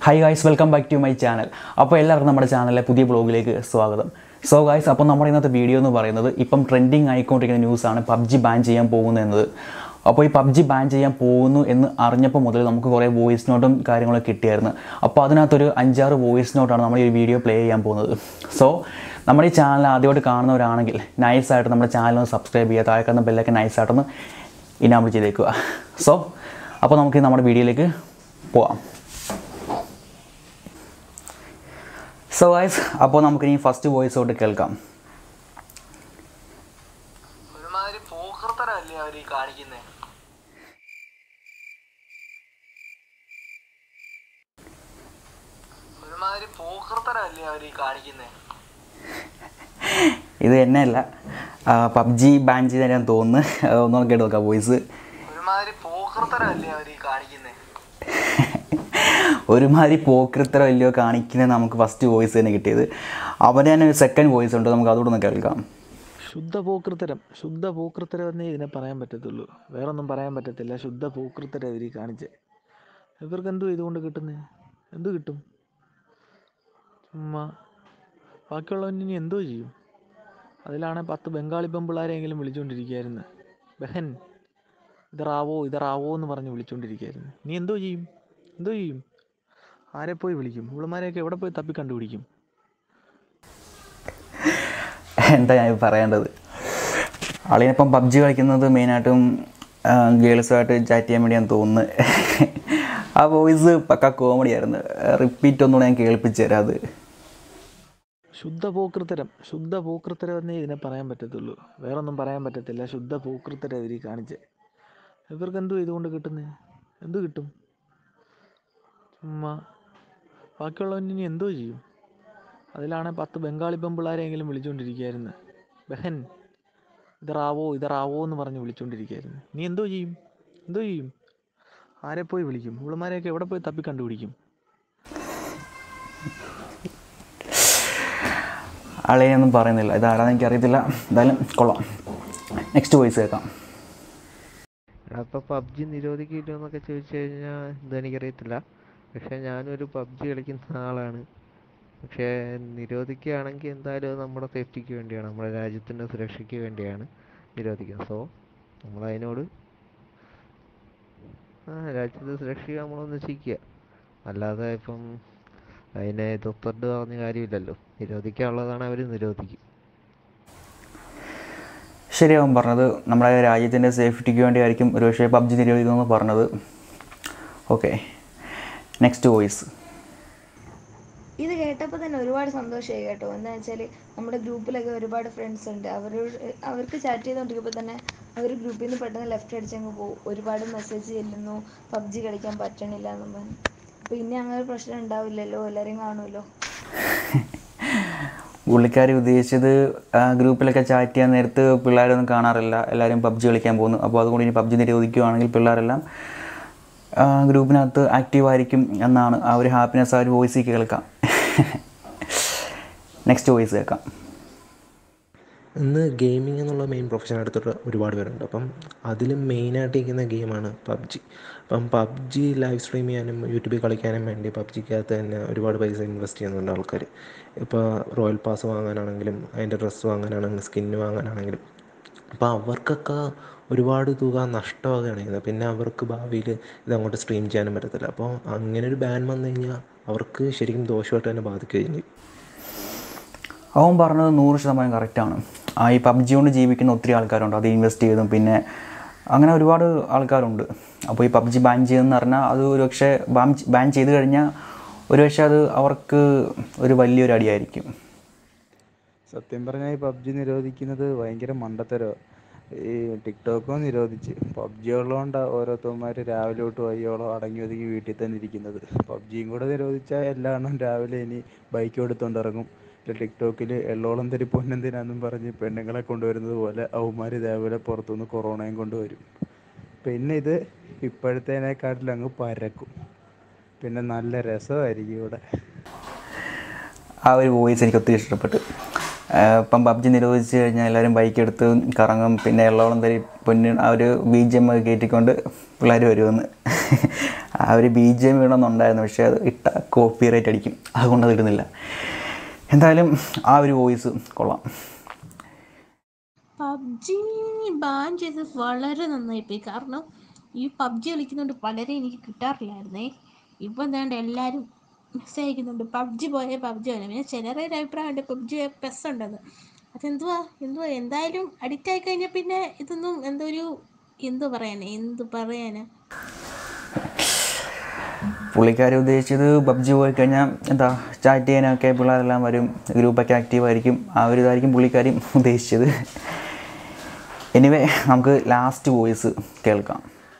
high guys welcome back to my channel അപ്പോൾ എല്ലാവർക്കും നമ്മുടെ ചാനലിലെ പുതിയ ബ്ലോഗിലേക്ക് സ്വാഗതം സോ ഗായ്സ് അപ്പോൾ നമ്മുടെ ഇന്നത്തെ വീഡിയോ എന്ന് പറയുന്നത് ഇപ്പം ട്രെൻഡിങ് ആയിക്കൊണ്ടിരിക്കുന്ന ന്യൂസാണ് പബ്ജി ബാൻ ചെയ്യാൻ പോകുന്നു എന്നത് അപ്പോൾ ഈ പബ്ജി ബാൻ ചെയ്യാൻ പോകുന്നു എന്ന് അറിഞ്ഞപ്പോൾ മുതൽ നമുക്ക് കുറേ വോയിസ് നോട്ടും കാര്യങ്ങളൊക്കെ കിട്ടിയായിരുന്നു അപ്പോൾ അതിനകത്തൊരു അഞ്ചാറ് വോയിസ് നോട്ടാണ് നമ്മൾ ഈ വീഡിയോ പ്ലേ ചെയ്യാൻ പോകുന്നത് സോ നമ്മുടെ ഈ ചാനൽ ആദ്യമായിട്ട് കാണുന്നവരാണെങ്കിൽ നൈസായിട്ട് നമ്മുടെ ചാനൽ ഒന്ന് സബ്സ്ക്രൈബ് ചെയ്യുക താഴെ കാണുന്ന ബെല്ലൊക്കെ നൈസായിട്ടൊന്ന് ഇനാബിൾ ചെയ്തേക്കുക സോ അപ്പോൾ നമുക്ക് നമ്മുടെ വീഡിയോയിലേക്ക് പോവാം സോ ഗൈസ് അപ്പോൾ നമുക്കിനി ഫസ്റ്റ് വോയിസ് തൊട്ട് കേൾക്കാം ഒരുമാതിരി പോക്കർത്തരല്ലേ അവര് ഈ കാണിക്കുന്നേ ഒരുമാതിരി പോക്കർത്തരല്ലേ അവര് ഈ കാണിക്കുന്നേ ഇത് തന്നെയല്ല പബ്ജി ബാൻ ചെയ്താൽ തോന്നുന്നു ആ, ഒന്നുകൂടെ കേട്ട് നോക്കാം വോയിസ് ഒരുമാതിരി പോക്കർത്തരല്ലേ അവര് ഈ കാണിക്കുന്നേ ഒരുമാതിരി പോക്കൃത്തരം ഇല്ലയോ കാണിക്കുന്നത് നമുക്ക് ഫസ്റ്റ് വോയിസ് തന്നെ കിട്ടിയത് അവന് തന്നെ ഒരു സെക്കൻഡ് വോയിസ് ഉണ്ട് നമുക്ക് അതുകൂടെ ഒന്ന് കേൾക്കാം ശുദ്ധ പോക്കൃത്തരം ശുദ്ധ പോക്കൃത്തരം എന്നേ ഇതിനെ പറയാൻ പറ്റത്തുള്ളൂ വേറൊന്നും പറയാൻ പറ്റത്തില്ല ശുദ്ധ പോക്കൃത്തരം ഇവർ കാണിച്ച് ഇവർക്ക് എന്തോ ഇതുകൊണ്ട് കിട്ടുന്നത് എന്ത് കിട്ടും ചുമ്മാ ബാക്കിയുള്ളവൻ ഇനി എന്തോ ചെയ്യും അതിലാണെ പത്ത് ബംഗാളി പെമ്പിള്ളാരെങ്കിലും വിളിച്ചുകൊണ്ടിരിക്കുകയായിരുന്നു ബഹൻ ഇതറാവോ ഇതറാവോ എന്ന് പറഞ്ഞ് വിളിച്ചുകൊണ്ടിരിക്കുകയായിരുന്നു നീ എന്തോ ചെയ്യും എന്തോ ചെയ്യും ആരെ പോയി വിളിക്കും ഇവളുമാരെയൊക്കെ എവിടെ പോയി തപ്പി കണ്ടുപിടിക്കും എന്താ ഞാൻ പറയേണ്ടത് ആളിനിപ്പം പബ്ജി കളിക്കുന്നത് മെയിനായിട്ടും ഗേൾസുമായിട്ട് ചാറ്റ് ചെയ്യാൻ വേണ്ടിയാണ് തോന്നുന്നത് ആ വോയിസ് പക്ക കോമഡി ആയിരുന്നു റിപ്പീറ്റ് ഒന്നുകൂടെ ഞാൻ കേൾപ്പിച്ചു തരാം അത് ശുദ്ധ പോക്കൃത്തരം ശുദ്ധ പോക്കൃത്തരം എന്നേ ഇതിനെ പറയാൻ പറ്റത്തുള്ളൂ വേറൊന്നും പറയാൻ പറ്റത്തില്ല ശുദ്ധ പോക്കൃത്തരം ഇവർ കാണിച്ച് ഇവർക്ക് എന്തോ ഇതുകൊണ്ട് കിട്ടുന്നത് എന്ത് കിട്ടും ചുമ്മാ ബാക്കിയുള്ളവൻ ഇനി എന്തോ ചെയ്യും അതിലാണെ പത്ത് ബംഗാളി പെമ്പിള്ളാരെങ്കിലും വിളിച്ചുകൊണ്ടിരിക്കുകയായിരുന്നു ബഹൻ ഇതറാവോ ഇതറാവോ എന്ന് പറഞ്ഞ് വിളിച്ചുകൊണ്ടിരിക്കുകയായിരുന്നു നീ എന്തോ ചെയ്യും എന്തോ ചെയ്യും ആരെ പോയി വിളിക്കും ഇവളുമാരെയൊക്കെ എവിടെ പോയി തപ്പി കണ്ടുപിടിക്കും ആളെയൊന്നും പറയുന്നില്ല ഇതാരാന്ന് എനിക്കറിയത്തില്ല എന്തായാലും കൊള്ളാം നെക്സ്റ്റ് വോയിസ് കേൾക്കാം അപ്പോൾ പബ്ജി നിരോധിക്കില്ലോ എന്നൊക്കെ ചോദിച്ചു കഴിഞ്ഞാൽ ഇതെനിക്കറിയത്തില്ല പക്ഷേ ഞാനൊരു പബ്ജി കളിക്കുന്ന ആളാണ് പക്ഷേ നിരോധിക്കുകയാണെങ്കിൽ എന്തായാലും അത് നമ്മുടെ സേഫ്റ്റിക്ക് വേണ്ടിയാണ് നമ്മുടെ രാജ്യത്തിൻ്റെ സുരക്ഷയ്ക്ക് വേണ്ടിയാണ് നിരോധിക്കുന്നത് സോ നമ്മളതിനോട് ആ രാജ്യത്തിൻ്റെ സുരക്ഷയെ നമ്മളൊന്ന് ചെയ്യുക അല്ലാതെ ഇപ്പം അതിനെ എതിർത്തിട്ട് പറഞ്ഞ കാര്യമില്ലല്ലോ നിരോധിക്കാനുള്ളതാണ് അവർ നിരോധിക്കും ശരിയാവും പറഞ്ഞത് നമ്മുടെ രാജ്യത്തിൻ്റെ സേഫ്റ്റിക്ക് വേണ്ടിയായിരിക്കും ഒരുപക്ഷെ പബ്ജി നിരോധിക്കുമെന്ന് പറഞ്ഞത് ഓക്കെ നെക്സ്റ്റ് വോയിസ് ഇത് കേട്ടപ്പോൾ തന്നെ ഒരുപാട് സന്തോഷമായി കേട്ടോ എന്താ വെച്ചാൽ നമ്മുടെ ഗ്രൂപ്പിലൊക്കെ ഒരുപാട് ഫ്രണ്ട്സ് ഉണ്ട് അവർ അവർക്ക് ചാറ്റ് ചെയ്തുകൊണ്ടിരിക്കുമ്പോൾ തന്നെ അവർ ഗ്രൂപ്പിൽ നിന്ന് പെട്ടെന്ന് ലെഫ്റ്റ് അടിച്ചങ്ങ് പോകും ഒരുപാട് മെസ്സേജ് ചെല്ലുന്നു പബ്ജി കളിക്കാൻ പറ്റണില്ല എന്നും പറഞ്ഞു അപ്പോൾ ഇനി അങ്ങനെ ഒരു പ്രശ്നം ഉണ്ടാവില്ലല്ലോ എല്ലാവരെയും കാണുമല്ലോ പുള്ളിക്കാർ ഉദ്ദേശിച്ചത് ആ, ഗ്രൂപ്പിലൊക്കെ ചാറ്റ് ചെയ്യാൻ നേരത്ത് പിള്ളേരൊന്നും കാണാറില്ല എല്ലാവരും പബ്ജി കളിക്കാൻ പോകുന്നു അപ്പോൾ അതുകൊണ്ട് ഇനി പബ്ജി നിരോധിക്കുകയാണെങ്കിൽ പിള്ളേരെല്ലാം ആ, ഗ്രൂപ്പിനകത്ത് ആക്റ്റീവ് ആയിരിക്കും എന്നാണ് ആ ഒരു ഹാപ്പിനെസ് ആ ഒരു വോയിസിൽ കേൾക്കാം നെക്സ്റ്റ് വോയിസ് കേൾക്കാം ഇന്ന് ഗെയിമിംഗ് എന്നുള്ള മെയിൻ പ്രൊഫഷൻ എടുത്തിട്ട് ഒരുപാട് പേരുണ്ട് അപ്പം അതിലും മെയിനായിട്ട് ഇരിക്കുന്ന ഗെയിമാണ് പബ്ജി അപ്പം പബ്ജി ലൈവ് സ്ട്രീം ചെയ്യാനും യൂട്യൂബിൽ കളിക്കാനും വേണ്ടി പബ്ജിക്കകത്ത് തന്നെ ഒരുപാട് പൈസ ഇൻവെസ്റ്റ് ചെയ്യുന്നുണ്ട് ആൾക്കാർ ഇപ്പോൾ റോയൽ പാസ് വാങ്ങാനാണെങ്കിലും അതിൻ്റെ ഡ്രസ്സ് വാങ്ങാനാണെങ്കിലും സ്കിന്ന് വാങ്ങാനാണെങ്കിലും അപ്പോൾ അവർക്കൊക്കെ ഒരുപാട് തുക നഷ്ടമാകുകയാണ് ചെയ്യുന്നത് പിന്നെ അവർക്ക് ഭാവിയിൽ ഇതങ്ങോട്ട് സ്ട്രീം ചെയ്യാനും പറ്റത്തില്ല അപ്പോൾ അങ്ങനെ ഒരു ബാൻ വന്നു കഴിഞ്ഞാൽ അവർക്ക് ശരിക്കും ദോഷമായിട്ട് തന്നെ ബാധിക്കുകയും ചെയ്യും അവൻ പറഞ്ഞത് നൂറ് ശതമാനം കറക്റ്റാണ് ആ ഈ പബ്ജി കൊണ്ട് ജീവിക്കുന്ന ഒത്തിരി ആൾക്കാരുണ്ട് അത് ഇൻവെസ്റ്റ് ചെയ്തും പിന്നെ അങ്ങനെ ഒരുപാട് ആൾക്കാരുണ്ട് അപ്പോൾ ഈ പബ്ജി ബാൻ ചെയ്തെന്ന് പറഞ്ഞാൽ അത് ഒരു പക്ഷേ ബാൻ ബാൻ ചെയ്ത് കഴിഞ്ഞാൽ ഒരു പക്ഷേ അത് അവർക്ക് ഒരു വലിയൊരു അടിയായിരിക്കും സത്യം പറഞ്ഞാൽ ഈ പബ്ജി നിരോധിക്കുന്നത് ഭയങ്കര മണ്ടത്തരമാണ് ഈ ടിക്ടോക്കും നിരോധിച്ച് പബ്ജി ഉള്ളതുകൊണ്ടാണ് ഓരോരുത്തന്മാർ രാവിലെ തൊട്ട് വയ്യോളം അടങ്ങി ഒതുങ്ങി വീട്ടിൽ തന്നെ ഇരിക്കുന്നത് പബ്ജിയും കൂടെ നിരോധിച്ചാൽ എല്ലാവരും രാവിലെ ഇനി ബൈക്ക് എടുത്തുകൊണ്ട് ഇറങ്ങും ടിക്ടോക്കിൽ എള്ളോളം തരി പൊന്നെന്തിനാന്നും പറഞ്ഞ് പെണ്ണുങ്ങളെ കൊണ്ടുവരുന്നത് പോലെ അവന്മാർ ഇതേപോലെ പുറത്തുനിന്ന് കൊറോണയും കൊണ്ടുവരും പിന്നെ ഇത് ഇപ്പോഴത്തേനേക്കാട്ടിലും അങ്ങ് പരക്കും പിന്നെ നല്ല രസമായിരിക്കും ഇവിടെ ആ ഒരു വോയിസ് എനിക്ക് ഒത്തിരി ഇഷ്ടപ്പെട്ടു ആ, ഇപ്പം പബ്ജി നിരോധിച്ച് കഴിഞ്ഞാൽ എല്ലാവരും ബൈക്ക് എടുത്ത് കറങ്ങും പിന്നെ എള്ളോളം തരി പൊന്നി ആ ഒരു ബി ജി എം കയറ്റിക്കൊണ്ട് പിള്ളേർ വരുമെന്ന് ആ ഒരു ബി ജി എം വീണമെന്നുണ്ടായിരുന്നു പക്ഷേ അത് ഇട്ട കോപ്പി റൈറ്റ് അടിക്കും അതുകൊണ്ട് അത് ഇടുന്നില്ല എന്തായാലും ആ ഒരു വോയിസ് കൊള്ളാം പബ്ജി ബാൻ ചെയ്തത് വളരെ നന്നായിപ്പോയി കാരണം ഈ പബ്ജി കളിക്കുന്നതുകൊണ്ട് പലരെയും എനിക്ക് കിട്ടാറില്ലായിരുന്നേ ഇപ്പം എന്താണ്ട് എല്ലാവരും മെസ്സേജ് അയക്കുന്നുണ്ട് പബ്ജി പോയേ പബ്ജി പോയാൽ പിന്നെ ചിലരുടെ ഒരു അഭിപ്രായമുണ്ട് പബ്ജി പെസ് ഉണ്ടെന്ന് അതെന്തുവാ എന്തുവാ എന്തായാലും അഡിക്റ്റ് ആയി കഴിഞ്ഞാൽ പിന്നെ ഇതൊന്നും എന്തോ ഒരു എന്തു പറയാനാ എന്തു പറയാനാ പുള്ളിക്കാരി ഉദ്ദേശിച്ചത് പബ്ജി പോയി കഴിഞ്ഞാൽ എന്താ ചാറ്റ് ചെയ്യാനൊക്കെ പിള്ളേരെല്ലാം വരും ഗ്രൂപ്പൊക്കെ ആക്റ്റീവ് ആയിരിക്കും ആ ഒരു ഇതായിരിക്കും പുള്ളിക്കാരിയും ഉദ്ദേശിച്ചത് എനിവേ നമുക്ക് ലാസ്റ്റ് വോയിസ് കേൾക്കാം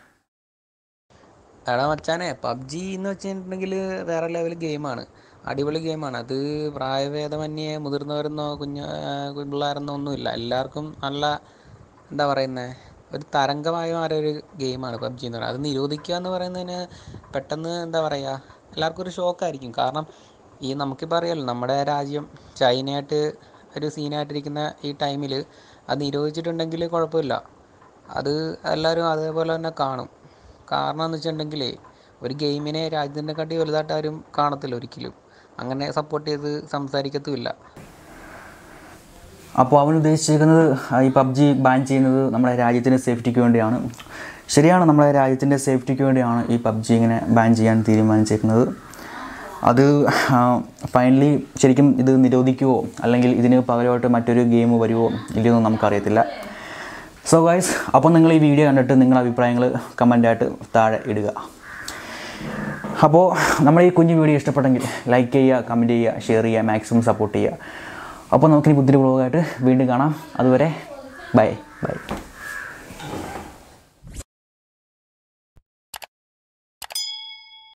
എടാ മച്ചാനെ പബ്ജി എന്ന് വെച്ചിട്ടുണ്ടെങ്കിൽ വേറെ ലെവൽ ഗെയിമാണ് അടിപൊളി ഗെയിമാണ് അത് പ്രായഭേദമന്യേ മുതിർന്നവരെന്നോ കുഞ്ഞ് പിള്ളേരെന്നോ ഒന്നുമില്ല എല്ലാവർക്കും നല്ല എന്താ പറയുന്നത് ഒരു തരംഗമായ മാറിയ ഒരു ഗെയിമാണ് പബ്ജി എന്ന് പറയുന്നത് അത് നിരോധിക്കുക എന്ന് പറയുന്നതിന് പെട്ടെന്ന് എന്താ പറയുക എല്ലാവർക്കും ഒരു ഷോക്കായിരിക്കും കാരണം ഈ നമുക്കിപ്പോൾ അറിയാമല്ലോ നമ്മുടെ രാജ്യം ചൈനയായിട്ട് ഒരു സീനായിട്ടിരിക്കുന്ന ഈ ടൈമിൽ അത് നിരോധിച്ചിട്ടുണ്ടെങ്കിൽ കുഴപ്പമില്ല അത് എല്ലാവരും അതേപോലെ തന്നെ കാണും കാരണം എന്ന് വെച്ചിട്ടുണ്ടെങ്കിലേ ഒരു ഗെയിമിനെ രാജ്യത്തിൻ്റെ കാട്ടി വലുതായിട്ട് ആരും കാണത്തില്ല ഒരിക്കലും അങ്ങനെ സപ്പോർട്ട് ചെയ്ത് സംസാരിക്കത്തുമില്ല അപ്പോൾ അവൻ ഉദ്ദേശിച്ചിരിക്കുന്നത് ഈ പബ്ജി ബാൻ ചെയ്യുന്നത് നമ്മുടെ രാജ്യത്തിൻ്റെ സേഫ്റ്റിക്ക് വേണ്ടിയാണ് ശരിയാണ് നമ്മുടെ രാജ്യത്തിൻ്റെ സേഫ്റ്റിക്ക് വേണ്ടിയാണ് ഈ പബ്ജി ഇങ്ങനെ ബാൻ ചെയ്യാൻ തീരുമാനിച്ചേക്കുന്നത് അത് ഫൈനലി ശരിക്കും ഇത് നിരോധിക്കുമോ അല്ലെങ്കിൽ ഇതിന് പകരമായിട്ട് മറ്റൊരു ഗെയിം വരുമോ ഇല്ലയോ എന്ന് നമുക്കറിയത്തില്ല സോ ഗൈസ് അപ്പോൾ നിങ്ങൾ ഈ വീഡിയോ കണ്ടിട്ട് നിങ്ങളുടെ അഭിപ്രായങ്ങൾ കമൻ്റായിട്ട് താഴെ ഇടുക അപ്പോൾ നമ്മുടെ ഈ കുഞ്ഞു വീഡിയോ ഇഷ്ടപ്പെട്ടെങ്കിൽ ലൈക്ക് ചെയ്യുക കമൻറ്റ് ചെയ്യുക ഷെയർ ചെയ്യുക മാക്സിമം സപ്പോർട്ട് ചെയ്യുക അപ്പോൾ നമുക്കിനി പുതിയൊരു വ്ളോഗായിട്ട് വീണ്ടും കാണാം അതുവരെ ബൈ ബൈ